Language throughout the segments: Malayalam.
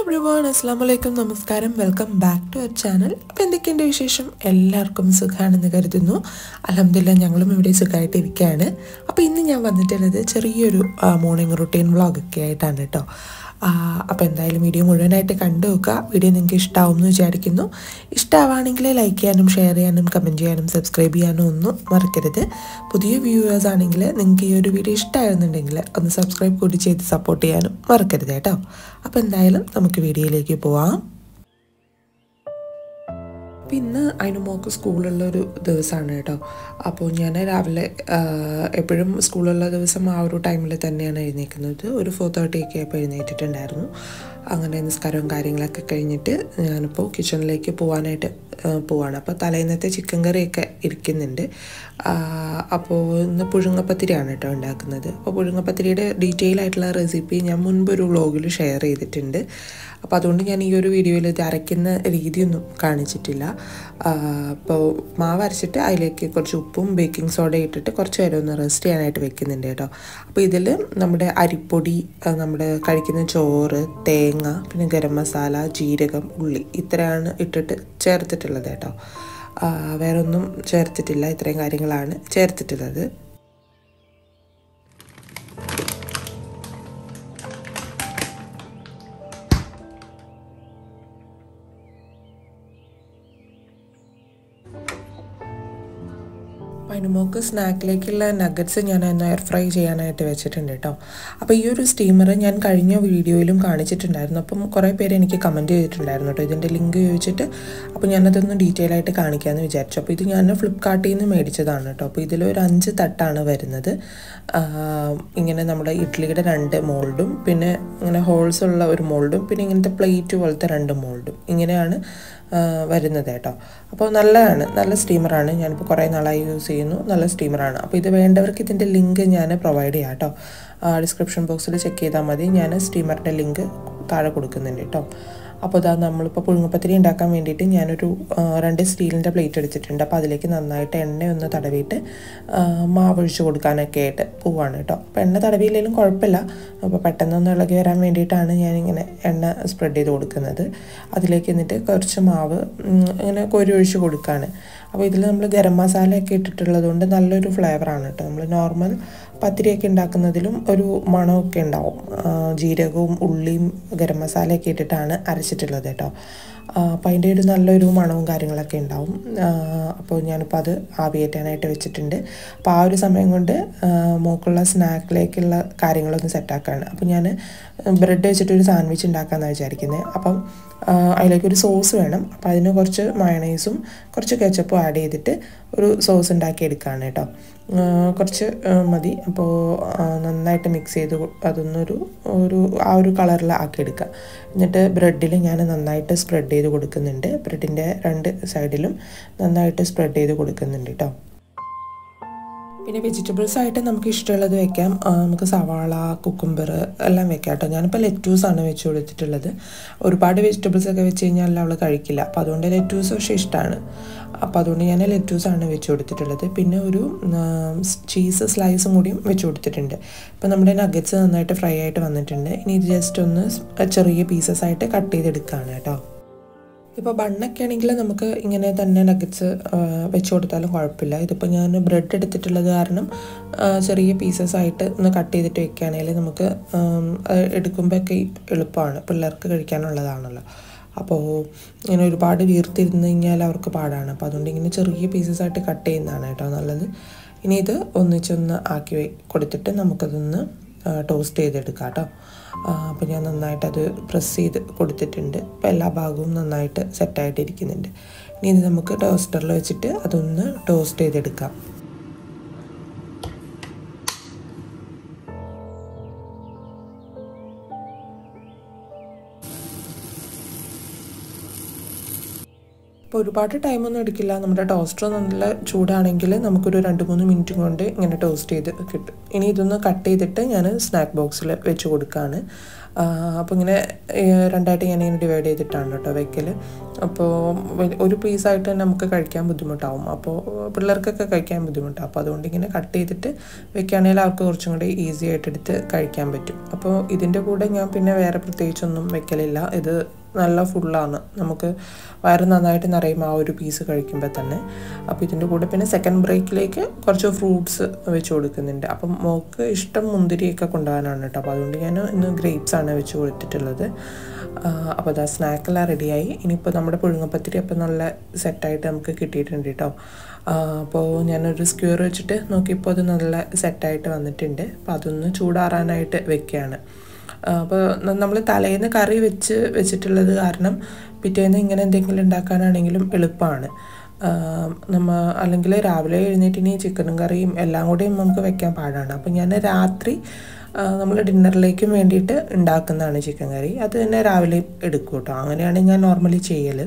എവ്രി വൺ അസ്സാം വലൈക്കും നമസ്കാരം welcome back to our channel അപ്പോൾ എന്തൊക്കെയുണ്ട് വിശേഷം എല്ലാവർക്കും സുഖമാണെന്ന് കരുതുന്നു അലഹമില്ല ഞങ്ങളും ഇവിടെ സുഖമായിട്ട് ഇരിക്കുകയാണ് അപ്പോൾ ഇന്ന് ഞാൻ വന്നിട്ടുള്ളത് ചെറിയൊരു മോർണിംഗ് റുട്ടീൻ വ്ളോഗൊക്കെ ആയിട്ടാണ് കേട്ടോ അപ്പോൾ എന്തായാലും വീഡിയോ മുഴുവനായിട്ട് കണ്ടു നോക്കുക വീഡിയോ നിങ്ങൾക്ക് ഇഷ്ടമാവും എന്ന് വിചാരിക്കുന്നു ഇഷ്ടമാവുകയാണെങ്കിൽ ലൈക്ക് ചെയ്യാനും ഷെയർ ചെയ്യാനും കമൻറ്റ് ചെയ്യാനും സബ്സ്ക്രൈബ് ചെയ്യാനും ഒന്നും മറക്കരുത് പുതിയ വ്യൂവേഴ്സ് ആണെങ്കിൽ നിങ്ങൾക്ക് ഈ ഒരു വീഡിയോ ഇഷ്ടമായിരുന്നുണ്ടെങ്കിൽ ഒന്ന് സബ്സ്ക്രൈബ് കൂടി ചെയ്ത് സപ്പോർട്ട് ചെയ്യാനും മറക്കരുത് കേട്ടോ അപ്പോൾ എന്തായാലും നമുക്ക് വീഡിയോയിലേക്ക് പോവാം പിന്നെ അതിന് മോക്ക് സ്കൂളുള്ള ഒരു ദിവസമാണ് കേട്ടോ അപ്പോൾ ഞാൻ രാവിലെ എപ്പോഴും സ്കൂളുള്ള ദിവസം ആ ഒരു ടൈമിൽ തന്നെയാണ് എഴുന്നേക്കുന്നത് ഒരു ഫോർ തേർട്ടി ഒക്കെ ആയപ്പോൾ എഴുന്നേറ്റിട്ടുണ്ടായിരുന്നു അങ്ങനെ നിസ്കാരവും കാര്യങ്ങളൊക്കെ കഴിഞ്ഞിട്ട് ഞാനിപ്പോൾ കിച്ചണിലേക്ക് പോകാനായിട്ട് പോവാണ് അപ്പോൾ തലേന്നത്തെ ചിക്കൻ കറിയൊക്കെ ഇരിക്കുന്നുണ്ട് അപ്പോൾ ഇന്ന് പുഴുങ്ങപ്പത്തിരിയാണ് കേട്ടോ ഉണ്ടാക്കുന്നത് അപ്പോൾ പുഴുങ്ങപ്പത്തിരിയുടെ ഡീറ്റെയിൽ ആയിട്ടുള്ള റെസിപ്പി ഞാൻ മുൻപ് ഒരു വ്ളോഗിൽ ഷെയർ ചെയ്തിട്ടുണ്ട് അപ്പോൾ അതുകൊണ്ട് ഞാൻ ഈ ഒരു വീഡിയോയിൽ ഇത് അരയ്ക്കുന്ന രീതിയൊന്നും കാണിച്ചിട്ടില്ല അപ്പോൾ മാവ് അരച്ചിട്ട് അതിലേക്ക് കുറച്ച് ഉപ്പും ബേക്കിംഗ് സോഡ ഇട്ടിട്ട് കുറച്ച് നേരം ഒന്ന് റെസ്റ്റ് ചെയ്യാനായിട്ട് വെക്കുന്നുണ്ട് കേട്ടോ അപ്പോൾ ഇതിൽ നമ്മുടെ അരിപ്പൊടി നമ്മുടെ കഴിക്കുന്ന ചോറ് തേങ്ങ പിന്നെ ഗരം മസാല ജീരകം ഉള്ളി ഇത്രയാണ് ഇട്ടിട്ട് ചേർത്തിട്ടുള്ളത് കേട്ടോ വേറെ ഒന്നും ചേർത്തിട്ടില്ല ഇത്രയും കാര്യങ്ങളാണ് ചേർത്തിട്ടുള്ളത് അതിനുമോക്ക് സ്നാക്കിലേക്കുള്ള നഗറ്റ്സ് ഞാൻ ഒന്ന് എയർ ഫ്രൈ ചെയ്യാനായിട്ട് വെച്ചിട്ടുണ്ട് കേട്ടോ അപ്പോൾ ഈ ഒരു സ്റ്റീമർ ഞാൻ കഴിഞ്ഞ വീഡിയോയിലും കാണിച്ചിട്ടുണ്ടായിരുന്നു അപ്പം കുറേ പേര് എനിക്ക് കമൻറ്റ് ചെയ്തിട്ടുണ്ടായിരുന്നു കേട്ടോ ഇതിൻ്റെ ലിങ്ക് ചോദിച്ചിട്ട് അപ്പോൾ ഞാനതൊന്ന് ഡീറ്റെയിൽ ആയിട്ട് കാണിക്കാമെന്ന് വിചാരിച്ചു അപ്പോൾ ഇത് ഞാൻ ഫ്ലിപ്കാർട്ടിൽ നിന്ന് മേടിച്ചതാണ് കേട്ടോ അപ്പോൾ ഇതിലൊരു അഞ്ച് തട്ടാണ് വരുന്നത് ഇങ്ങനെ നമ്മുടെ ഇഡ്ഡലിയുടെ രണ്ട് മോൾഡും പിന്നെ ഇങ്ങനെ ഹോൾസ് ഉള്ള ഒരു മോൾഡും പിന്നെ ഇങ്ങനത്തെ പ്ലേറ്റ് പോലത്തെ രണ്ട് മോൾഡും ഇങ്ങനെയാണ് വരുന്നത് കേട്ടോ അപ്പോൾ നല്ലതാണ് നല്ല സ്റ്റീമറാണ് ഞാനിപ്പോൾ കുറേ നാളായി യൂസ് ചെയ്യുന്നു നല്ല സ്റ്റീമറാണ് അപ്പോൾ ഇത് വേണ്ടവർക്ക് ഇതിൻ്റെ ലിങ്ക് ഞാൻ പ്രൊവൈഡ് ചെയ്യാം കേട്ടോ ഡിസ്ക്രിപ്ഷൻ ബോക്സിൽ ചെക്ക് ചെയ്താൽ മതി ഞാൻ സ്റ്റീമറിൻ്റെ ലിങ്ക് താഴെ കൊടുക്കുന്നുണ്ട് കേട്ടോ അപ്പോൾ ഇതാ നമ്മളിപ്പോൾ പുഴുങ്ങപ്പത്തിരി ഉണ്ടാക്കാൻ വേണ്ടിയിട്ട് ഞാനൊരു രണ്ട് സ്റ്റീലിൻ്റെ പ്ലേറ്റ് എടുത്തിട്ടുണ്ട് അപ്പോൾ അതിലേക്ക് നന്നായിട്ട് എണ്ണ ഒന്ന് തടവിയിട്ട് മാവ് ഒഴിച്ച് കൊടുക്കാനൊക്കെ ആയിട്ട് പോവാണ് കേട്ടോ അപ്പോൾ എണ്ണ തടവിയില്ലെങ്കിലും കുഴപ്പമില്ല അപ്പോൾ പെട്ടെന്നൊന്ന് ഇളകി വരാൻ വേണ്ടിയിട്ടാണ് ഞാനിങ്ങനെ എണ്ണ സ്പ്രെഡ് ചെയ്ത് കൊടുക്കുന്നത് അതിലേക്ക് എന്നിട്ട് കുറച്ച് മാവ് ഇങ്ങനെ കോരി ഒഴിച്ച് കൊടുക്കുകയാണ് അപ്പോൾ ഇതിൽ നമ്മൾ ഗരം മസാലയൊക്കെ ഇട്ടിട്ടുള്ളത് കൊണ്ട് നല്ലൊരു ഫ്ലേവറാണ് കേട്ടോ നമ്മൾ നോർമൽ പത്തിരിയൊക്കെ ഉണ്ടാക്കുന്നതിലും ഒരു മണമൊക്കെ ഉണ്ടാവും ജീരകവും ഉള്ളിയും ഗരം മസാലയൊക്കെ ഇട്ടിട്ടാണ് അരച്ചിട്ടുള്ളത് കേട്ടോ അപ്പോൾ അതിൻ്റെ ഒരു നല്ലൊരു മണവും കാര്യങ്ങളൊക്കെ ഉണ്ടാവും അപ്പോൾ ഞാനിപ്പോൾ അത് ആവിയേറ്റാനായിട്ട് വെച്ചിട്ടുണ്ട് അപ്പോൾ ആ ഒരു സമയം കൊണ്ട് മോക്കുള്ള സ്നാക്കിലേക്കുള്ള കാര്യങ്ങളൊന്ന് സെറ്റാക്കുകയാണ് അപ്പോൾ ഞാൻ ബ്രെഡ് വെച്ചിട്ടൊരു സാൻഡ്വിച്ച് ഉണ്ടാക്കാമെന്നാണ് വിചാരിക്കുന്നത് അപ്പം അതിലേക്കൊരു സോസ് വേണം അപ്പോൾ അതിന് കുറച്ച് മയണൈസും കുറച്ച് കെച്ചപ്പും ആഡ് ചെയ്തിട്ട് ഒരു സോസ് ഉണ്ടാക്കി എടുക്കുകയാണ് കേട്ടോ കുറച്ച് മതി അപ്പോൾ നന്നായിട്ട് മിക്സ് ചെയ്ത് അതൊന്നൊരു ഒരു ആ ഒരു കളറിൽ ആക്കിയെടുക്കുക എന്നിട്ട് ബ്രെഡിൽ ഞാൻ നന്നായിട്ട് സ്പ്രെഡ് ചെയ്ത് കൊടുക്കുന്നുണ്ട് ബ്രെഡിൻ്റെ രണ്ട് സൈഡിലും നന്നായിട്ട് സ്പ്രെഡ് ചെയ്ത് കൊടുക്കുന്നുണ്ട് കേട്ടോ പിന്നെ വെജിറ്റബിൾസ് ആയിട്ട് നമുക്ക് ഇഷ്ടമുള്ളത് വെക്കാം നമുക്ക് സവാള കുക്കുംബർ എല്ലാം വെക്കാം കേട്ടോ ഞാനിപ്പോൾ ലെറ്റൂസാണ് വെച്ച് കൊടുത്തിട്ടുള്ളത് ഒരുപാട് വെജിറ്റബിൾസ് ഒക്കെ വെച്ച് കഴിഞ്ഞാൽ അവൾ കഴിക്കില്ല അപ്പോൾ അതുകൊണ്ട് ലെറ്റൂസ് പക്ഷേ ഇഷ്ടമാണ് അപ്പോൾ അതുകൊണ്ട് ഞാൻ ലെറ്റൂസാണ് വെച്ച് കൊടുത്തിട്ടുള്ളത് പിന്നെ ഒരു ചീസ് സ്ലൈസും കൂടിയും വെച്ച് കൊടുത്തിട്ടുണ്ട് ഇപ്പോൾ നമ്മുടെ നഗറ്റ്സ് നന്നായിട്ട് ഫ്രൈ ആയിട്ട് വന്നിട്ടുണ്ട് ഇനി ഇത് ജസ്റ്റ് ഒന്ന് ചെറിയ പീസസ് ആയിട്ട് കട്ട് ചെയ്തെടുക്കുകയാണ് കേട്ടോ ഇപ്പോൾ ബണ്ണൊക്കെ ആണെങ്കിൽ നമുക്ക് ഇങ്ങനെ തന്നെ നഗറ്റ്സ് വെച്ച് കൊടുത്താലും കുഴപ്പമില്ല ഇതിപ്പോൾ ഞാൻ ബ്രെഡ് എടുത്തിട്ടുള്ളത് കാരണം ചെറിയ പീസസ് ആയിട്ട് ഒന്ന് കട്ട് ചെയ്തിട്ട് വെക്കുകയാണെങ്കിൽ നമുക്ക് എടുക്കുമ്പോഴൊക്കെ എളുപ്പമാണ് പിള്ളേർക്ക് കഴിക്കാനുള്ളതാണല്ലോ അപ്പോൾ ഇങ്ങനെ ഒരുപാട് വീർത്തിരുന്ന് കഴിഞ്ഞാൽ അവർക്ക് പാടാണ് അപ്പോൾ അതുകൊണ്ട് ഇങ്ങനെ ചെറിയ പീസസ് ആയിട്ട് കട്ട് ചെയ്യുന്നതാണ് കേട്ടോ നല്ലത് ഇനി ഇത് ഒന്നിച്ചൊന്ന് ആക്കി കൊടുത്തിട്ട് നമുക്കതൊന്ന് ടോസ്റ്റ് ചെയ്തെടുക്കാം കേട്ടോ അപ്പോൾ ഞാൻ നന്നായിട്ട് അത് പ്രസ് ചെയ്ത് കൊടുത്തിട്ടുണ്ട് അപ്പോൾ എല്ലാ ഭാഗവും നന്നായിട്ട് സെറ്റായിട്ട് ഇരിക്കുന്നുണ്ട് ഇനി ഇത് നമുക്ക് ടോസ്റ്ററിൽ വെച്ചിട്ട് അതൊന്ന് ടോസ്റ്റ് ചെയ്തെടുക്കാം അപ്പോൾ ഒരുപാട് ടൈമൊന്നും എടുക്കില്ല നമ്മുടെ ടോസ്റ്റർ നല്ല ചൂടാണെങ്കിൽ നമുക്കൊരു രണ്ട് മൂന്ന് മിനിറ്റ് കൊണ്ട് ഇങ്ങനെ ടോസ്റ്റ് ചെയ്ത് കിട്ടും ഇനി ഇതൊന്ന് കട്ട് ചെയ്തിട്ട് ഞാൻ സ്നാക്ക് ബോക്സിൽ വെച്ച് കൊടുക്കുകയാണ് അപ്പോൾ ഇങ്ങനെ ഏഹ്, രണ്ടായിട്ട് ഞാൻ ഇങ്ങനെ ഡിവൈഡ് ചെയ്തിട്ടാണ് കേട്ടോ വെക്കൽ അപ്പോൾ വെ- ഒരു പീസായിട്ട് തന്നെ നമുക്ക് കഴിക്കാൻ ബുദ്ധിമുട്ടാവും അപ്പോൾ പിള്ളേർക്കൊക്കെ കഴിക്കാൻ ബുദ്ധിമുട്ടാണ് അപ്പോൾ അതുകൊണ്ട് ഇങ്ങനെ കട്ട് ചെയ്തിട്ട് വെക്കുകയാണെങ്കിൽ അവർക്ക് കുറച്ചും കൂടി ഈസി ആയിട്ട് എടുത്ത് കഴിക്കാൻ പറ്റും അപ്പോൾ ഇതിൻ്റെ കൂടെ ഞാൻ പിന്നെ വേറെ പ്രത്യേകിച്ചൊന്നും വെക്കലില്ല ഇത് നല്ല ഫുള്ളാണ് നമുക്ക് വയറ് നന്നായിട്ട് നിറയും ആ ഒരു പീസ് കഴിക്കുമ്പോൾ തന്നെ അപ്പോൾ ഇതിൻ്റെ കൂടെ പിന്നെ സെക്കൻഡ് ബ്രേക്കിലേക്ക് കുറച്ച് ഫ്രൂട്ട്സ് വെച്ച് കൊടുക്കുന്നുണ്ട് അപ്പം മോക്ക് ഇഷ്ടം മുന്തിരിയൊക്കെ കൊണ്ടുപോകാനാണ് കേട്ടോ അപ്പോൾ അതുകൊണ്ട് ഞാൻ ഇന്ന് grapes ആണ് വെച്ച് കൊടുത്തിട്ടുള്ളത് അപ്പോൾ അതാ സ്നാക്കെല്ലാം റെഡിയായി ഇനിയിപ്പോൾ നമ്മുടെ പുഴുങ്ങപ്പത്തിരി അപ്പോൾ നല്ല സെറ്റായിട്ട് നമുക്ക് കിട്ടിയിട്ടുണ്ട് കേട്ടോ അപ്പോൾ ഞാനൊരു സ്ക്യൂർ വെച്ചിട്ട് നോക്കിയപ്പോൾ അത് നല്ല സെറ്റായിട്ട് വന്നിട്ടുണ്ട് അപ്പോൾ അതൊന്ന് ചൂടാറാനായിട്ട് വെക്കുകയാണ് അപ്പോൾ നമ്മൾ തലേന്ന് കറി വെച്ച് വെച്ചിട്ടുള്ളത് കാരണം പിറ്റേന്ന് ഇങ്ങനെ എന്തെങ്കിലും ഉണ്ടാക്കാനാണെങ്കിലും എളുപ്പമാണ് നമ്മ അല്ലെങ്കിൽ രാവിലെ എഴുന്നേറ്റ് ഇനി ചിക്കനും കറിയും എല്ലാം കൂടെയും നമുക്ക് വെക്കാൻ പാടാണ് അപ്പോൾ ഞാൻ രാത്രി നമ്മൾ ഡിന്നറിലേക്കും വേണ്ടിയിട്ട് ഉണ്ടാക്കുന്നതാണ് ചിക്കൻ കറി അത് തന്നെ രാവിലെ എടുക്കും കേട്ടോ അങ്ങനെയാണ് ഞാൻ നോർമലി ചെയ്യൽ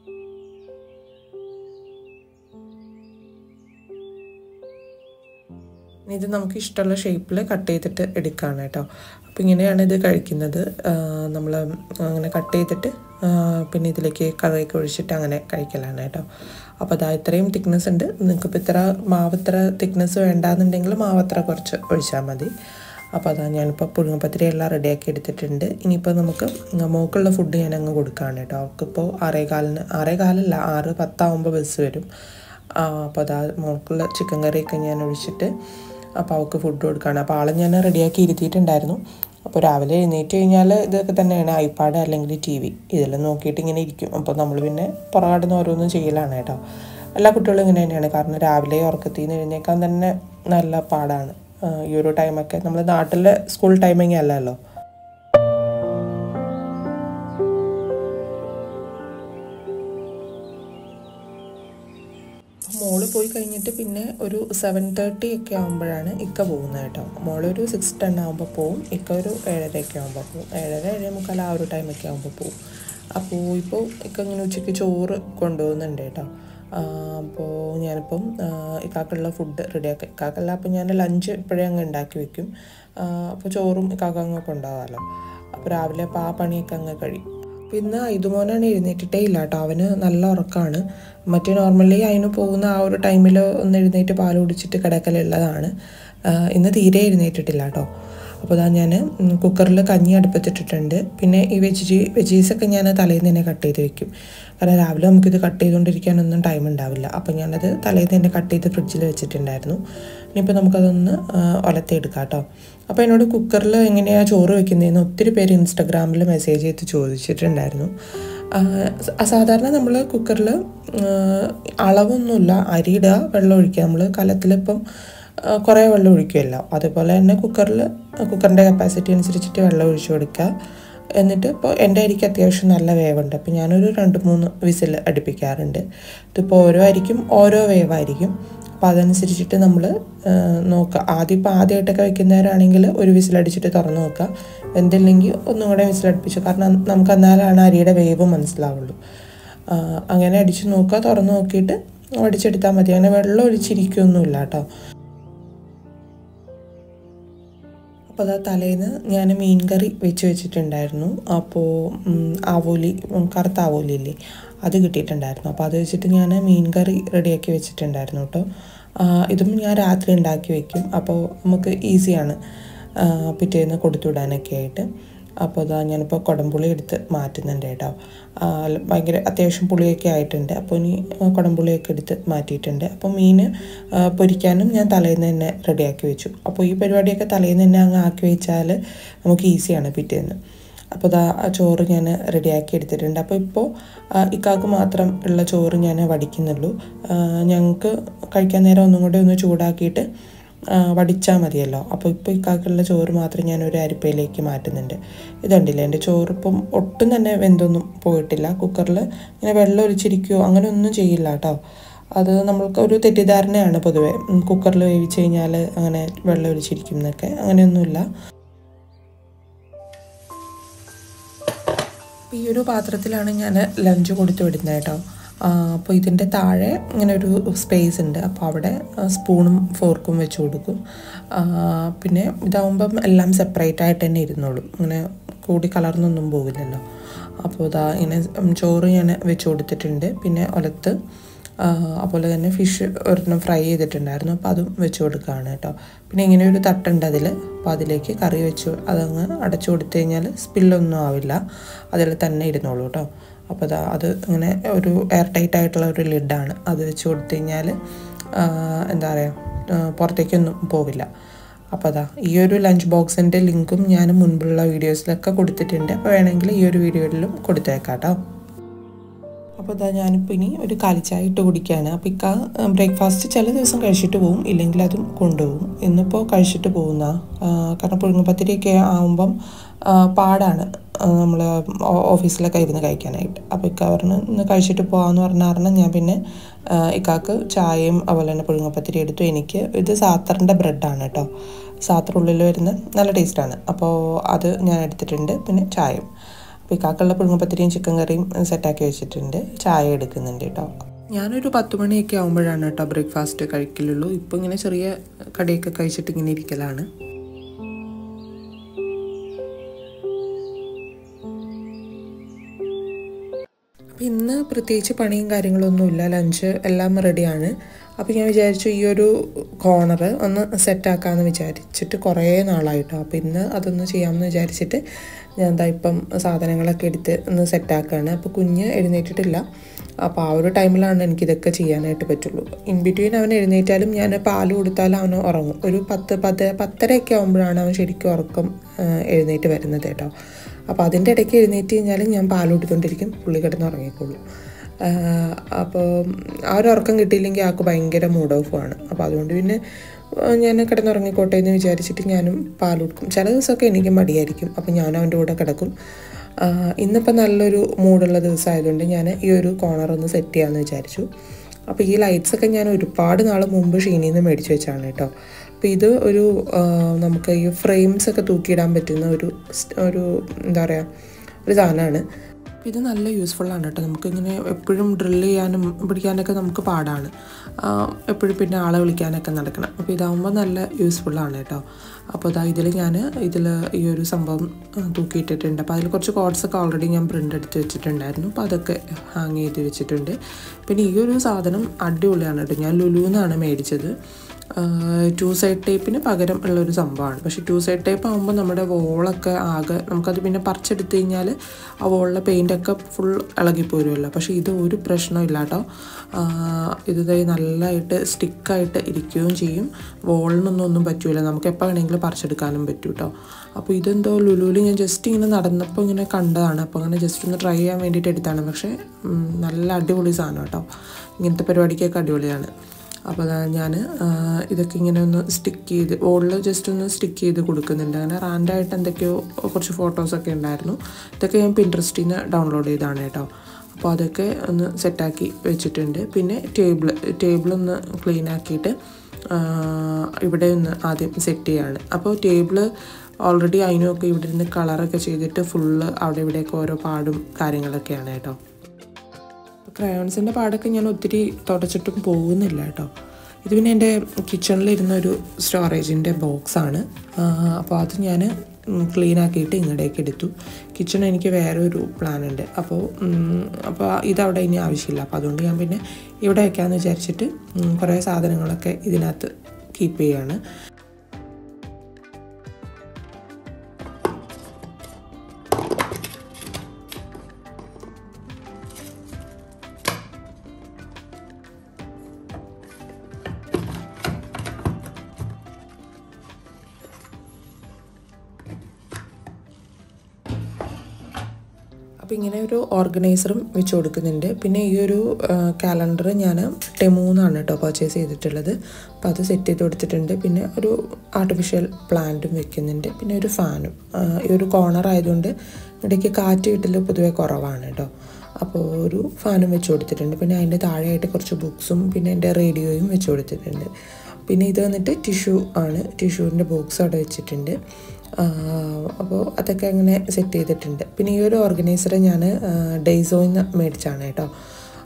ഇനി ഇത് നമുക്ക് ഇഷ്ടമുള്ള ഷേപ്പിൽ കട്ട് ചെയ്തിട്ട് എടുക്കുകയാണ് കേട്ടോ അപ്പോൾ ഇങ്ങനെയാണ് ഇത് കഴിക്കുന്നത് നമ്മൾ അങ്ങനെ കട്ട് ചെയ്തിട്ട് ആ, പിന്നെ ഇതിലേക്ക് കറിയൊക്കെ ഒഴിച്ചിട്ട് അങ്ങനെ കഴിക്കലാണ് കേട്ടോ അപ്പോൾ അതാ ഇത്രയും തിക്നെസ് ഉണ്ട് നിങ്ങൾക്കിപ്പോൾ ഇത്ര മാവ് ഇത്ര തിക്നെസ് വേണ്ടാന്നുണ്ടെങ്കിൽ മാവ് അത്ര കുറച്ച് ഒഴിച്ചാൽ മതി അപ്പോൾ അതാ ഞാനിപ്പോൾ പുഴുങ്ങപ്പത്തിരി എല്ലാം റെഡിയാക്കി എടുത്തിട്ടുണ്ട് ഇനിയിപ്പോൾ നമുക്ക് മോക്കുള്ള ഫുഡ് ഞാൻ അങ്ങ് കൊടുക്കുകയാണ് കേട്ടോ അവൾക്കിപ്പോൾ ആറേകാലിന് ആറേകാലല്ല ആറ് പത്താവുമ്പോൾ ബസ് വരും അപ്പോൾ അതാ മോൾക്കുള്ള ചിക്കൻ കറിയൊക്കെ ഞാൻ ഒഴിച്ചിട്ട് അപ്പോൾ അവൾക്ക് ഫുഡ് കൊടുക്കുകയാണ് അപ്പോൾ ആളെ ഞാൻ റെഡിയാക്കി ഇരുത്തിയിട്ടുണ്ടായിരുന്നു അപ്പോൾ രാവിലെ എഴുന്നേറ്റ് കഴിഞ്ഞാൽ ഇതൊക്കെ തന്നെയാണ് ഐപാഡ് അല്ലെങ്കിൽ ടി വി ഇതെല്ലാം നോക്കിയിട്ട് ഇങ്ങനെ ഇരിക്കും അപ്പോൾ നമ്മൾ പിന്നെ പുറകാടുന്ന ഓരോന്നും ചെയ്യലാണ് കേട്ടോ എല്ലാ കുട്ടികളും ഇങ്ങനെ തന്നെയാണ് കാരണം രാവിലെ ഉറക്കത്തിൽ നിന്ന് എഴുന്നേക്കാൻ തന്നെ നല്ല പാടാണ് ആ, ഈ ഒരു ടൈമൊക്കെ നമ്മുടെ നാട്ടിലെ സ്കൂൾ ടൈമിങ് അല്ലല്ലോ മോള് പോയി കഴിഞ്ഞിട്ട് പിന്നെ ഒരു സെവൻ തേർട്ടി ഒക്കെ ആകുമ്പോഴാണ് ഇക്ക പോകുന്നത് കേട്ടോ മോളൊരു സിക്സ് ടെൻ ആകുമ്പോൾ പോവും ഇക്ക ഒരു ഏഴര ഒക്കെ ആകുമ്പോൾ പോവും ഏഴര ഏഴേ മുക്കാൽ ആ ഒരു ടൈമൊക്കെ ആകുമ്പോൾ പോവും അപ്പോൾ ഇപ്പോൾ ഇക്ക ഇങ്ങനെ ഉച്ചയ്ക്ക് ചോറ് കൊണ്ടുപോകുന്നുണ്ട് കേട്ടോ അപ്പോൾ ഞാനിപ്പം ആ, ഇക്കാക്കുള്ള ഫുഡ് റെഡിയാക്കി ഇക്കാക്കല്ല അപ്പോൾ ഞാൻ ലഞ്ച് ഇപ്പോഴേ അങ്ങ് ഉണ്ടാക്കി വെക്കും ആ, അപ്പോൾ ചോറും ഇക്കാക്ക അങ്ങ് കൊണ്ടുപോകാമല്ലോ അപ്പോൾ രാവിലെ അപ്പോൾ ആ പണിയൊക്കെ അങ്ങ് കഴിയും പിന്നെ ഇതുമോനാണ് എഴുന്നേറ്റിട്ടേ ഇല്ല കേട്ടോ അവന് നല്ല ഉറക്കമാണ് മറ്റേ നോർമലി അതിന് പോകുന്ന ആ ഒരു ടൈമിൽ ഒന്ന് എഴുന്നേറ്റ് പാൽ കുടിച്ചിട്ട് കിടക്കലുള്ളതാണ് ആഹ് ഇന്ന് തീരെ എഴുന്നേറ്റിട്ടില്ല കേട്ടോ അപ്പോൾ ഇതാ ഞാൻ കുക്കറിൽ കഞ്ഞി അടുപ്പത്തിട്ടിട്ടുണ്ട് പിന്നെ ഈ വെജി വെജീസൊക്കെ ഞാൻ തലേന്ന് തന്നെ കട്ട് ചെയ്ത് വെക്കും കാരണം രാവിലെ നമുക്കിത് കട്ട് ചെയ്തുകൊണ്ടിരിക്കാനൊന്നും ടൈം ഉണ്ടാവില്ല അപ്പോൾ ഞാനത് തലേന്ന് തന്നെ കട്ട് ചെയ്ത് ഫ്രിഡ്ജിൽ വെച്ചിട്ടുണ്ടായിരുന്നു ഇനിയിപ്പോൾ നമുക്കതൊന്ന് ഒലത്തെടുക്കാം കേട്ടോ അപ്പോൾ എന്നോട് കുക്കറിൽ എങ്ങനെയാണ് ചോറ് വെക്കുന്നതെന്ന് ഒത്തിരി പേര് ഇൻസ്റ്റഗ്രാമിൽ മെസ്സേജ് ചെയ്ത് ചോദിച്ചിട്ടുണ്ടായിരുന്നു ആ, സാധാരണ നമ്മൾ കുക്കറിൽ അളവൊന്നുമില്ല അരി ഇടുക വെള്ളം ഒഴിക്കുക നമ്മൾ കലത്തിലിപ്പം ആ, കുറേ വെള്ളം ഒഴിക്കുമല്ലോ അതുപോലെ തന്നെ കുക്കറിൽ കുക്കറിൻ്റെ കപ്പാസിറ്റി അനുസരിച്ചിട്ട് വെള്ളം ഒഴിച്ചു കൊടുക്കുക എന്നിട്ട് ഇപ്പോൾ എൻ്റെ അരിക്ക് അത്യാവശ്യം നല്ല വേവുണ്ട് അപ്പോൾ ഞാനൊരു രണ്ട് മൂന്ന് വിസിൽ അടുപ്പിക്കാറുണ്ട് ഇതിപ്പോൾ ഓരോ അരിക്കും ഓരോ വേവായിരിക്കും അപ്പോൾ അതനുസരിച്ചിട്ട് നമ്മൾ നോക്കുക ആദ്യം ഇപ്പോൾ ആദ്യമായിട്ടൊക്കെ വെക്കുന്നവരാണെങ്കിൽ ഒരു വിസിലടിച്ചിട്ട് തുറന്ന് നോക്കുക എന്തില്ലെങ്കിൽ ഒന്നും കൂടെ വിസിലടുപ്പിച്ചു കാരണം നമുക്ക് എന്നാലാണ് അരിയുടെ വേവ് മനസ്സിലാവുള്ളൂ ആ, അങ്ങനെ അടിച്ച് നോക്കുക തുറന്ന് നോക്കിയിട്ട് അടിച്ചെടുത്താൽ മതി അങ്ങനെ വെള്ളം ഒഴിച്ചിരിക്കുകയൊന്നുമില്ല കേട്ടോ അപ്പോൾ അതാ തലേന്ന് ഞാൻ മീൻ കറി വെച്ച് വെച്ചിട്ടുണ്ടായിരുന്നു അപ്പോൾ ഉം, ആവോലി ഉം, കറുത്ത ആവോലി ഇല്ലേ അത് കിട്ടിയിട്ടുണ്ടായിരുന്നു അപ്പോൾ അത് വെച്ചിട്ട് ഞാൻ മീൻ കറി റെഡിയാക്കി വെച്ചിട്ടുണ്ടായിരുന്നു കേട്ടോ ആ, ഇതും ഞാൻ രാത്രി ഉണ്ടാക്കി വെക്കും അപ്പോൾ നമുക്ക് ഈസിയാണ് ആ, പിറ്റേന്ന് കൊടുത്തുവിടാനൊക്കെ ആയിട്ട് അപ്പോൾ അതാ ഞാനിപ്പോൾ കുടംപുളി എടുത്ത് മാറ്റുന്നുണ്ട് കേട്ടോ ആ, ഭയങ്കര അത്യാവശ്യം പുളിയൊക്കെ ആയിട്ടുണ്ട് അപ്പോൾ ഇനി ആ, കുടംപുളിയൊക്കെ എടുത്ത് മാറ്റിയിട്ടുണ്ട് അപ്പോൾ മീൻ ആ, പൊരിക്കാനും ഞാൻ തലേന്ന് തന്നെ റെഡിയാക്കി വെച്ചു അപ്പോൾ ഈ പരിപാടിയൊക്കെ തലേന്ന് തന്നെ അങ്ങ് ആക്കി വെച്ചാൽ നമുക്ക് ഈസിയാണ് പിറ്റേന്ന് അപ്പോൾ ഇതാ ആ ചോറ് ഞാൻ റെഡിയാക്കി എടുത്തിട്ടുണ്ട് അപ്പോൾ ഇപ്പോൾ ഇക്കാക്ക് മാത്രം ഉള്ള ചോറ് ഞാൻ വടിക്കുന്നുള്ളൂ ഞങ്ങൾക്ക് കഴിക്കാൻ നേരം ഒന്നും കൂടെ ഒന്ന് ചൂടാക്കിയിട്ട് വടിച്ചാൽ മതിയല്ലോ അപ്പോൾ ഇപ്പോൾ ഇക്കാക്കുള്ള ചോറ് മാത്രം ഞാൻ ഒരു അരിപ്പയിലേക്ക് മാറ്റുന്നുണ്ട് ഇതുണ്ടല്ലേ എൻ്റെ ചോറ് ഇപ്പം ഒട്ടും തന്നെ വെന്തൊന്നും പോയിട്ടില്ല കുക്കറിൽ ഇങ്ങനെ വെള്ളം ഒലിച്ചിരിക്കുകയോ അങ്ങനെ ഒന്നും ചെയ്യില്ല കേട്ടോ അത് നമ്മൾക്ക് ഒരു തെറ്റിദ്ധാരണയാണ് പൊതുവേ കുക്കറിൽ വേവിച്ച് കഴിഞ്ഞാൽ അങ്ങനെ വെള്ളം ഒലിച്ചിരിക്കും എന്നൊക്കെ അങ്ങനെയൊന്നുമില്ല ഈ ഒരു പാത്രത്തിലാണ് ഞാൻ ലഞ്ച് കൊടുത്തു വിടുന്നത് കേട്ടോ അപ്പോൾ ഇതിൻ്റെ താഴെ ഇങ്ങനെ ഒരു സ്പേസ് ഉണ്ട് അപ്പോൾ അവിടെ ആ, സ്പൂണും ഫോർക്കും വെച്ച് കൊടുക്കും ആ, പിന്നെ ഇതാവുമ്പം എല്ലാം സെപ്പറേറ്റ് ആയിട്ട് തന്നെ ഇരുന്നോളും ഇങ്ങനെ കൂടി കലർന്നൊന്നും പോകില്ലല്ലോ അപ്പോൾ ഇതാ ഇങ്ങനെ ചോറ് ഞാൻ വെച്ച് കൊടുത്തിട്ടുണ്ട് പിന്നെ ഒലത്ത് ആ, അതുപോലെ തന്നെ ഫിഷ് ഒരെണ്ണം ഫ്രൈ ചെയ്തിട്ടുണ്ടായിരുന്നു അപ്പോൾ അതും വെച്ച് കൊടുക്കുകയാണ് കേട്ടോ പിന്നെ ഇങ്ങനെ ഒരു തട്ടുണ്ട് അതിൽ അപ്പോൾ അതിലേക്ക് കറി വെച്ച് അതങ്ങ് അടച്ചു കൊടുത്തു കഴിഞ്ഞാൽ സ്പില്ലൊന്നും ആവില്ല അതിൽ തന്നെ ഇരുന്നോളൂ കേട്ടോ അപ്പോൾ അതാ അത് ഇങ്ങനെ ഒരു എയർ ടൈറ്റ് ആയിട്ടുള്ള ഒരു ലിഡാണ് അത് വെച്ച് കൊടുത്തു കഴിഞ്ഞാൽ എന്താ പറയുക പുറത്തേക്കൊന്നും പോവില്ല അപ്പോൾ അതാ ഈ ഒരു ലഞ്ച് ബോക്സിൻ്റെ ലിങ്കും ഞാൻ മുൻപുള്ള വീഡിയോസിലൊക്കെ കൊടുത്തിട്ടുണ്ട് അപ്പോൾ വേണമെങ്കിൽ ഈ ഒരു വീഡിയോയിലും കൊടുത്തേക്കാം കേട്ടോ അപ്പോൾ ഇതാ ഞാനിപ്പോൾ ഇനി ഒരു കാലിച്ചായ ഇട്ട് കുടിക്കുകയാണ് അപ്പോൾ ഇക്ക ബ്രേക്ക്ഫാസ്റ്റ് ചില ദിവസം കഴിച്ചിട്ട് പോവും ഇല്ലെങ്കിൽ അതും കൊണ്ടുപോകും ഇന്നിപ്പോൾ കഴിച്ചിട്ട് പോകുന്ന കാരണം പുഴുങ്ങപ്പത്തിരിയൊക്കെ ആവുമ്പം ആ, പാടാണ് നമ്മൾ ഓഫീസിലൊക്കെ ഇരുന്ന് കഴിക്കാനായിട്ട് അപ്പോൾ ഇക്ക പറഞ്ഞ് ഇന്ന് കഴിച്ചിട്ട് പോകാമെന്ന് പറഞ്ഞ കാരണം ഞാൻ പിന്നെ ആ, ഇക്കാക്ക് ചായയും അതുപോലെ തന്നെ പുഴുങ്ങപ്പത്തിരി എടുത്തു എനിക്ക് ഇത് സാത്തറിൻ്റെ ബ്രെഡാണ് കേട്ടോ സാത്തർ ഉള്ളിൽ വരുന്ന നല്ല ടേസ്റ്റാണ് അപ്പോൾ അത് ഞാൻ എടുത്തിട്ടുണ്ട് പിന്നെ ചായയും അപ്പോൾ ഇക്കാക്കുള്ള പുഴുങ്ങപ്പത്തിരിയും ചിക്കൻ കറിയും സെറ്റാക്കി വെച്ചിട്ടുണ്ട് ചായ എടുക്കുന്നുണ്ട് കേട്ടോ ഞാനൊരു പത്ത് മണിയൊക്കെ ആകുമ്പോഴാണ് കേട്ടോ ബ്രേക്ക്ഫാസ്റ്റ് കഴിക്കലുള്ളൂ ഇപ്പോൾ ഇങ്ങനെ ചെറിയ കടിയൊക്കെ കഴിച്ചിട്ട് ഇങ്ങനെ ഇരിക്കലാണ് അപ്പോൾ ഇന്ന് പ്രത്യേകിച്ച് പണിയും കാര്യങ്ങളൊന്നുമില്ല ലഞ്ച് എല്ലാം റെഡിയാണ് അപ്പോൾ ഞാൻ വിചാരിച്ചു ഈ ഒരു കോർണർ ഒന്ന് സെറ്റാക്കാമെന്ന് വിചാരിച്ചിട്ട് കുറേ നാളായിട്ടോ അപ്പോൾ ഇന്ന് അതൊന്ന് ചെയ്യാമെന്ന് വിചാരിച്ചിട്ട് ഞാൻ എന്താ ഇപ്പം സാധനങ്ങളൊക്കെ എടുത്ത് ഒന്ന് സെറ്റാക്കുകയാണ് അപ്പോൾ കുഞ്ഞ് എഴുന്നേറ്റിട്ടില്ല അപ്പോൾ ആ ഒരു ടൈമിലാണ് എനിക്കിതൊക്കെ ചെയ്യാനായിട്ട് പറ്റുള്ളൂ ഇൻ ബിറ്റ്വീൻ അവൻ എഴുന്നേറ്റാലും ഞാൻ പാല് കൊടുത്താലും അവന് ഉറങ്ങും ഒരു പത്ത് പത്ത് പത്തരയൊക്കെ ആകുമ്പോഴാണ് അവൻ ശരിക്കും ഉറക്കം ആ, എഴുന്നേറ്റ് വരുന്നത് കേട്ടോ അപ്പോൾ അതിൻ്റെ ഇടയ്ക്ക് എഴുന്നേറ്റ് കഴിഞ്ഞാൽ ഞാൻ പാൽ കൊടുത്തുകൊണ്ടിരിക്കും പുള്ളി കിടന്ന് ഉറങ്ങിക്കോളൂ അപ്പോൾ ആ ഒരു ഉറക്കം കിട്ടിയില്ലെങ്കിൽ ആൾക്ക് ഭയങ്കര മൂഡ് ഓഫ് ആണ് അപ്പോൾ അതുകൊണ്ട് പിന്നെ ആ, ഞാൻ കിടന്നുറങ്ങിക്കോട്ടെ എന്ന് വിചാരിച്ചിട്ട് ഞാനും പാൽ കൊടുക്കും ചില ദിവസമൊക്കെ എനിക്ക് മടിയായിരിക്കും അപ്പോൾ ഞാൻ അവൻ്റെ കൂടെ കിടക്കും ആ, ഇന്നിപ്പോൾ നല്ലൊരു മൂഡുള്ള ദിവസമായതുകൊണ്ട് ഞാൻ ഈ ഒരു കോർണർ ഒന്ന് സെറ്റ് ചെയ്യാമെന്ന് വിചാരിച്ചു അപ്പോൾ ഈ ലൈറ്റ്സ് ഒക്കെ ഞാൻ ഒരുപാട് നാൾ മുമ്പ് ഷീനിൽ നിന്ന് മേടിച്ച് വെച്ചാണ് കേട്ടോ അപ്പോൾ ഇത് ഒരു ആ, നമുക്ക് ഈ ഫ്രെയിംസ് ഒക്കെ തൂക്കിയിടാൻ പറ്റുന്ന ഒരു സ്റ്റ്- ഒരു എന്താ പറയുക ഒരു സാധനമാണ് അപ്പോൾ ഇത് നല്ല യൂസ്ഫുള്ളാണ് കേട്ടോ നമുക്കിങ്ങനെ എപ്പോഴും ഡ്രിൽ ചെയ്യാനും പിടിക്കാനൊക്കെ നമുക്ക് പാടാണ് എപ്പോഴും പിന്നെ ആളെ വിളിക്കാനൊക്കെ നടക്കണം അപ്പോൾ ഇതാകുമ്പോൾ നല്ല യൂസ്ഫുള്ളാണ് കേട്ടോ അപ്പോൾ ഇതാ ഇതിൽ ഞാൻ ഇതിൽ ഈ ഒരു സംഭവം ആ, തൂക്കിയിട്ടിട്ടുണ്ട് അപ്പോൾ അതിൽ കുറച്ച് കോഡ്സ് ഒക്കെ ഓൾറെഡി ഞാൻ പ്രിൻ്റ് എടുത്ത് വെച്ചിട്ടുണ്ടായിരുന്നു അപ്പോൾ അതൊക്കെ ഹാങ് ചെയ്ത് വെച്ചിട്ടുണ്ട് പിന്നെ ഈ ഒരു സാധനം അടിപൊളിയാണ് കേട്ടോ ഞാൻ ലുലുന്നാണ് മേടിച്ചത് ടു സൈഡ് ടേപ്പിന് പകരം ഉള്ളൊരു സംഭവമാണ് പക്ഷേ ടു സൈഡ് ടേപ്പ് ആകുമ്പോൾ നമ്മുടെ വോളൊക്കെ ആകെ നമുക്കത് പിന്നെ പറിച്ചെടുത്ത് കഴിഞ്ഞാൽ ആ വോളിലെ പെയിൻ്റൊക്കെ ഫുൾ ഇളകിപ്പോരുമല്ലോ പക്ഷേ ഇത് ഒരു പ്രശ്നമില്ല കേട്ടോ ഇത് ദേ നല്ലതായിട്ട് സ്റ്റിക്കായിട്ട് ഇരിക്കുകയും ചെയ്യും വോളിനൊന്നും ഒന്നും പറ്റൂല നമുക്ക് എപ്പോൾ വേണമെങ്കിലും പറിച്ചെടുക്കാനും പറ്റും കേട്ടോ അപ്പോൾ ഇതെന്തോ ലുലുവിൽ ഞാൻ ജസ്റ്റ് ഇങ്ങനെ നടന്നപ്പോൾ ഇങ്ങനെ കണ്ടതാണ് അപ്പോൾ അങ്ങനെ ജസ്റ്റ് ഒന്ന് ട്രൈ ചെയ്യാൻ വേണ്ടിയിട്ട് എടുത്താണ് പക്ഷേ ഉം, നല്ല അടിപൊളി സാധനം കേട്ടോ ഇങ്ങനത്തെ പരിപാടിക്കൊക്കെ അടിപൊളിയാണ് അപ്പോൾ ഞാൻ ഇതൊക്കെ ഇങ്ങനെ ഒന്ന് സ്റ്റിക്ക് ചെയ്ത് വോളിൽ ജസ്റ്റ് ഒന്ന് സ്റ്റിക്ക് ചെയ്ത് കൊടുക്കുന്നുണ്ട് അങ്ങനെ റാൻഡായിട്ട് എന്തൊക്കെയോ കുറച്ച് ഫോട്ടോസൊക്കെ ഉണ്ടായിരുന്നു ഇതൊക്കെ ഞാൻ പിൻട്രസ്റ്റിൽ നിന്ന് ഡൗൺലോഡ് ചെയ്താണ് കേട്ടോ അപ്പോൾ അതൊക്കെ ഒന്ന് സെറ്റാക്കി വെച്ചിട്ടുണ്ട് പിന്നെ ടേബിൾ ടേബിൾ ഒന്ന് ക്ലീൻ ആക്കിയിട്ട് ആ, ഇവിടെ ഒന്ന് ആദ്യം സെറ്റ് ചെയ്യാണ് അപ്പോൾ ടേബിൾ ഓൾറെഡി അതിനൊക്കെ ഇവിടെ നിന്ന് കളറൊക്കെ ചെയ്തിട്ട് ഫുള്ള് അവിടെ ഇവിടെയൊക്കെ ഓരോ പാടും കാര്യങ്ങളൊക്കെയാണ് കേട്ടോ ക്രയോൺസിൻ്റെ പാടൊക്കെ ഞാൻ ഒത്തിരി തുടച്ചിട്ടും പോകുന്നില്ല കേട്ടോ ഇത് പിന്നെ എൻ്റെ കിച്ചണിലിരുന്ന ഒരു സ്റ്റോറേജിൻ്റെ ബോക്സാണ് അപ്പോൾ അത് ഞാൻ ക്ലീൻ ആക്കിയിട്ട് ഇങ്ങടേക്ക് എടുത്തു കിച്ചൺ എനിക്ക് വേറെ ഒരു പ്ലാൻ ഉണ്ട് അപ്പോൾ ഉം, അപ്പോൾ ഇതവിടെ ഇനി ആവശ്യമില്ല അപ്പോൾ അതുകൊണ്ട് ഞാൻ പിന്നെ ഇവിടെ വയ്ക്കാമെന്ന് വിചാരിച്ചിട്ട് ഉം, കുറേ സാധനങ്ങളൊക്കെ ഇതിനകത്ത് കീപ്പ് ചെയ്യാണ് അപ്പോൾ ഇങ്ങനെ ഒരു ഓർഗനൈസറും വെച്ച് കൊടുക്കുന്നുണ്ട് പിന്നെ ഈ ഒരു കാലണ്ടർ ഞാൻ ടെമൂന്നാണ് കേട്ടോ പർച്ചേസ് ചെയ്തിട്ടുള്ളത് അപ്പോൾ അത് സെറ്റ് ചെയ്ത് കൊടുത്തിട്ടുണ്ട് പിന്നെ ഒരു ആർട്ടിഫിഷ്യൽ പ്ലാന്റും വെക്കുന്നുണ്ട് പിന്നെ ഒരു ഫാനും ഈ ഒരു കോർണർ ആയതുകൊണ്ട് ഇടയ്ക്ക് കാറ്റ് കിട്ടൽ പൊതുവെ കുറവാണ് കേട്ടോ അപ്പോൾ ഒരു ഫാനും വെച്ച് കൊടുത്തിട്ടുണ്ട് പിന്നെ അതിൻ്റെ താഴെയായിട്ട് കുറച്ച് ബുക്സും പിന്നെ എൻ്റെ റേഡിയോയും വെച്ച് കൊടുത്തിട്ടുണ്ട് പിന്നെ ഇത് വന്നിട്ട് ടിഷ്യൂ ആണ് ടിഷ്യൂവിൻ്റെ ബോക്സ് അവിടെ വെച്ചിട്ടുണ്ട് അപ്പോൾ അതൊക്കെ അങ്ങനെ സെറ്റ് ചെയ്തിട്ടുണ്ട് പിന്നെ ഈ ഒരു ഓർഗനൈസർ ഞാൻ ഡെയ്സോയിൽ നിന്ന് മേടിച്ചാണ് കേട്ടോ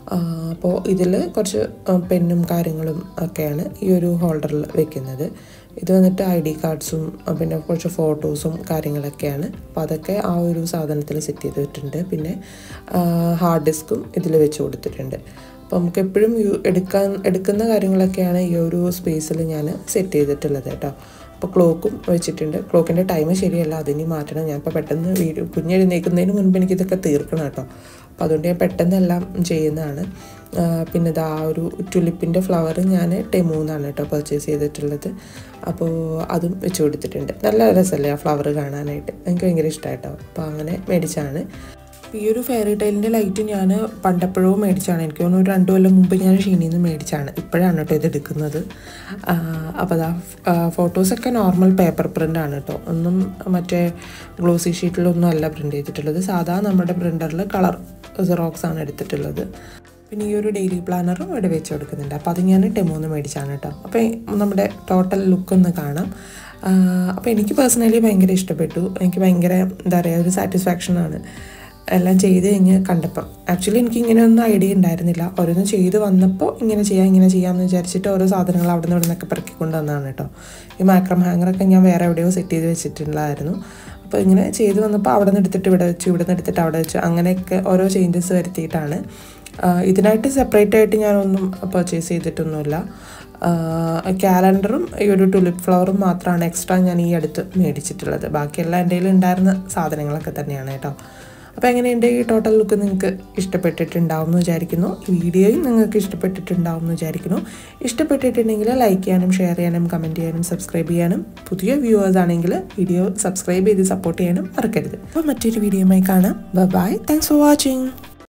അപ്പോൾ ഇതിൽ കുറച്ച് ആ, പെന്നും കാര്യങ്ങളും ഒക്കെയാണ് ഈ ഒരു ഹോൾഡറിൽ വെക്കുന്നത് ഇത് വന്നിട്ട് ഐ ഡി കാർഡ്സും പിന്നെ കുറച്ച് ഫോട്ടോസും കാര്യങ്ങളൊക്കെയാണ് അപ്പോൾ അതൊക്കെ ആ ഒരു സാധനത്തിൽ സെറ്റ് ചെയ്തിട്ടുണ്ട് പിന്നെ ഹാർഡ് ഡിസ്കും ഇതിൽ വെച്ച് കൊടുത്തിട്ടുണ്ട് അപ്പോൾ നമുക്ക് എപ്പോഴും യു എടുക്കാൻ എടുക്കുന്ന കാര്യങ്ങളൊക്കെയാണ് ഈ ഒരു സ്പേസിൽ ഞാൻ സെറ്റ് ചെയ്തിട്ടുള്ളത് കേട്ടോ അപ്പോൾ ക്ലോക്കും വെച്ചിട്ടുണ്ട് ക്ലോക്കിൻ്റെ ടൈം ശരിയല്ല അതിനി മാറ്റണം ഞാൻ ഇപ്പോൾ പെട്ടെന്ന് വീഡിയോ കുഞ്ഞെഴുന്നേക്കുന്നതിന് മുൻപ് എനിക്കിതൊക്കെ തീർക്കണം കേട്ടോ അപ്പോൾ അതുകൊണ്ട് ഞാൻ പെട്ടെന്ന് എല്ലാം ചെയ്യുന്നതാണ് ആ, പിന്നെ ഇതാ ആ ഒരു ടുലിപ്പിൻ്റെ ഫ്ലവർ ഞാൻ ടെമൂന്നാണ് കേട്ടോ പർച്ചേസ് ചെയ്തിട്ടുള്ളത് അപ്പോൾ അതും വെച്ച് കൊടുത്തിട്ടുണ്ട് നല്ല രസമല്ലേ ആ ഫ്ലവർ കാണാനായിട്ട് എനിക്ക് ഭയങ്കര ഇഷ്ടമായിട്ടോ അപ്പോൾ അങ്ങനെ മേടിച്ചാണ് ഈ ഒരു ഫെയറി ടൈലിൻ്റെ ലൈറ്റ് ഞാൻ പണ്ടപ്പോഴോ മേടിച്ചാണ് എനിക്ക് തോന്നുന്നു ഒരു രണ്ട് കൊല്ലം മുമ്പ് ഞാൻ ഷീനിൽ നിന്ന് മേടിച്ചാണ് ഇപ്പോഴാണ് കേട്ടോ ഇത് എടുക്കുന്നത് അപ്പോൾ അതാ ഫോട്ടോസൊക്കെ നോർമൽ പേപ്പർ പ്രിൻ്റ് ആണ് കേട്ടോ ഒന്നും മറ്റേ ഗ്ലോസി ഷീറ്റിലൊന്നും അല്ല പ്രിൻ്റ് ചെയ്തിട്ടുള്ളത് സാധാ നമ്മുടെ പ്രിൻ്ററിൽ കളർ സിറോക്സ് ആണ് എടുത്തിട്ടുള്ളത് പിന്നെ ഈ ഒരു ഡെയിലി പ്ലാനറും ഇവിടെ വെച്ച് കൊടുക്കുന്നുണ്ട് അപ്പോൾ അത് ഞാൻ ടെമോന്ന് മേടിച്ചാണ് കേട്ടോ അപ്പോൾ നമ്മുടെ ടോട്ടൽ ലുക്ക് ഒന്ന് കാണാം അപ്പോൾ എനിക്ക് പേഴ്സണലി ഭയങ്കര ഇഷ്ടപ്പെട്ടു എനിക്ക് ഭയങ്കര എന്താ പറയുക ഒരു സാറ്റിസ്ഫാക്ഷനാണ് എല്ലാം ചെയ്ത് കഴിഞ്ഞ് കണ്ടപ്പം ആക്ച്വലി എനിക്ക് ഇങ്ങനെ ഒന്നും ഐഡിയ ഉണ്ടായിരുന്നില്ല ഓരോന്ന് ചെയ്ത് വന്നപ്പോൾ ഇങ്ങനെ ചെയ്യാം ഇങ്ങനെ ചെയ്യാമെന്ന് വിചാരിച്ചിട്ട് ഓരോ സാധനങ്ങൾ അവിടെ നിന്ന് ഇവിടെ നിന്നൊക്കെ പെറുക്കിക്കൊണ്ട് വന്നതാണ് കേട്ടോ ഈ മാക്രം ഹാങ്ങറൊക്കെ ഞാൻ വേറെ എവിടെയോ സെറ്റ് ചെയ്ത് വെച്ചിട്ടുള്ളതായിരുന്നു അപ്പോൾ ഇങ്ങനെ ചെയ്ത് വന്നപ്പോൾ അവിടെ നിന്ന് എടുത്തിട്ട് ഇവിടെ വെച്ചു ഇവിടെ നിന്ന് എടുത്തിട്ട് അവിടെ വെച്ചു അങ്ങനെയൊക്കെ ഓരോ ചേഞ്ചസ് വരുത്തിയിട്ടാണ് ആ, ഇതിനായിട്ട് സെപ്പറേറ്റ് ആയിട്ട് ഞാനൊന്നും പർച്ചേസ് ചെയ്തിട്ടൊന്നുമില്ല ക്യാലണ്ടറും ഈ ഒരു ടുലിപ്പ് ഫ്ലവറും മാത്രമാണ് എക്സ്ട്രാ ഞാൻ ഈ അടുത്ത് മേടിച്ചിട്ടുള്ളത് ബാക്കിയെല്ലാം എൻ്റെ കയ്യിൽ ഉണ്ടായിരുന്ന സാധനങ്ങളൊക്കെ തന്നെയാണ് കേട്ടോ അപ്പോൾ എങ്ങനെയുണ്ട് ഈ ടോട്ടൽ ലുക്ക് നിങ്ങൾക്ക് ഇഷ്ടപ്പെട്ടിട്ടുണ്ടാവും എന്ന് വിചാരിക്കുന്നു ഈ വീഡിയോയും നിങ്ങൾക്ക് ഇഷ്ടപ്പെട്ടിട്ടുണ്ടാവും എന്ന് വിചാരിക്കുന്നു ഇഷ്ടപ്പെട്ടിട്ടുണ്ടെങ്കിൽ ലൈക്ക് ചെയ്യാനും ഷെയർ ചെയ്യാനും കമൻറ്റ് ചെയ്യാനും സബ്സ്ക്രൈബ് ചെയ്യാനും പുതിയ വ്യൂവേഴ്സ് ആണെങ്കിൽ വീഡിയോ സബ്സ്ക്രൈബ് ചെയ്ത് സപ്പോർട്ട് ചെയ്യാനും മറക്കരുത് അപ്പോൾ മറ്റൊരു വീഡിയോയുമായി കാണാം ബൈ താങ്ക്സ് ഫോർ വാച്ചിങ്